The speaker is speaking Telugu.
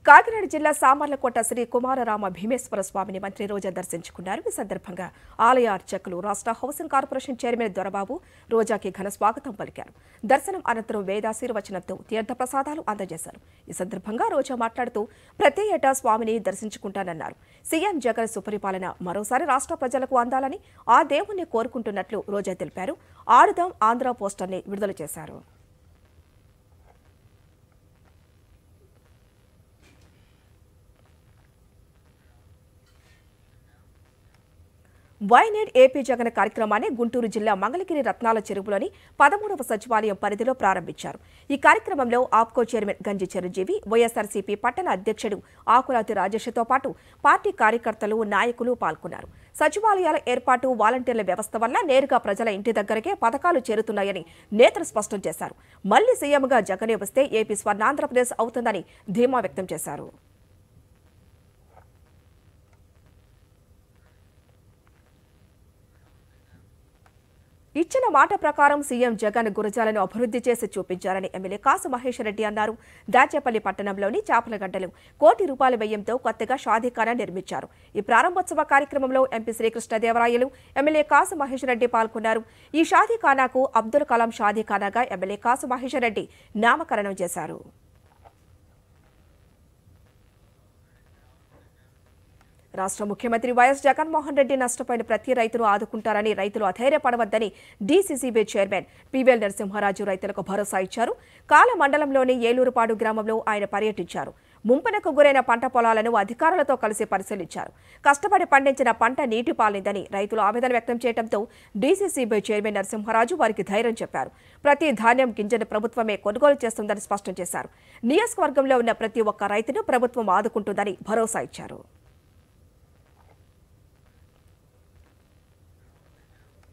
కాకినాడ జిల్లా సామర్లకోట శ్రీ కుమారరామ భీమేశ్వర స్వామిని మంత్రి రోజా దర్శించుకున్నారు ఈ సందర్భంగా ఆలయ అర్చకులు రాష్ట్ర హౌసింగ్ కార్పొరేషన్ చైర్మన్ దొరబాబు రోజాకి ఘన స్వాగతం పలికారు దర్శనం అనంతరం వేదాశీర్వచనంతో తీర్థ ప్రసాదాలు అందజేశారు ఈ సందర్భంగా రోజా మాట్లాడుతూ ప్రతి ఏటా స్వామిని దర్శించుకుంటానన్నారు సీఎం జగన్ సుపరిపాలన మరోసారి రాష్ట్ర ప్రజలకు అందాలని ఆ దేవుణ్ణి కోరుకుంటున్నట్లు రోజా తెలిపారు ఆడుదాం ఆంధ్ర పోస్టర్ని విడుదల చేశారు వైనేడ్ ఏపీ జగన్ కార్యక్రమాన్ని గుంటూరు జిల్లా మంగళగిరి రత్నాల చెరువులోని పదమూడవ సచివాలయం పరిధిలో ప్రారంభించారు ఈ కార్యక్రమంలో ఆప్కో చైర్మన్ గంజి చిరంజీవి వైఎస్ఆర్సీపీ పట్టణ అధ్యక్షుడు ఆకురాతి రాజేష్తో పాటు పార్టీ కార్యకర్తలు నాయకులు పాల్గొన్నారు సచివాలయాల ఏర్పాటు వాలంటీర్ల వ్యవస్థ వల్ల నేరుగా ప్రజల ఇంటి దగ్గరకే పథకాలు చేరుతున్నాయని నేతలు స్పష్టం చేశారు మళ్లీ సీఎంగా జగనే వస్తే ఏపీ స్వర్ణాంధ్రప్రదేశ్ అవుతుందని ధీమా వ్యక్తం చేశారు ఇచ్చిన మాట ప్రకారం సీఎం జగన్ గురజాలను అభివృద్ధి చేసి చూపించారని ఎమ్మెల్యే కాసు మహేష్ రెడ్డి అన్నారు దాచేపల్లి పట్టణంలోని చాపలగడ్డలు కోటి రూపాయల వ్యయంతో కొత్తగా షాదీఖానా నిర్మించారు ఈ ప్రారంభోత్సవ కార్యక్రమంలో ఎంపీ శ్రీకృష్ణదేవరాయలు ఎమ్మెల్యే కాసు మహేష్ రెడ్డి పాల్గొన్నారు ఈ షాదీఖానాకు అబ్దుల్ కలాం షాదీఖానాగా ఎమ్మెల్యే కాసు మహేష్ రెడ్డి నామకరణం చేశారు రాష్ట్ర ముఖ్యమంత్రి వైఎస్ జగన్మోహన్ రెడ్డి నష్టపోయిన ప్రతి రైతును ఆదుకుంటారని రైతులు అధైర్యపడవద్దని డీసీసీబీ చైర్మన్ పివిఎల్ నరసింహారాజు రైతులకు భరోసా ఇచ్చారు కాల మండలంలోని ఏలూరుపాడు గ్రామంలో ఆయన పర్యటించారు ముంపునకు గురైన పంట పొలాలను అధికారులతో కలిసి పరిశీలించారు కష్టపడి పండించిన పంట నీటి పాలిందని రైతులు ఆవేదన వ్యక్తం చేయడంతో డీసీసీబీ చైర్మన్ నరసింహారాజు వారికి ధైర్యం చెప్పారు ప్రతి ధాన్యం గింజను ప్రభుత్వమే కొనుగోలు చేస్తుందని స్పష్టం చేశారు నియోజకవర్గంలో ఉన్న ప్రతి ఒక్క రైతును ప్రభుత్వం ఆదుకుంటుందని భరోసా ఇచ్చారు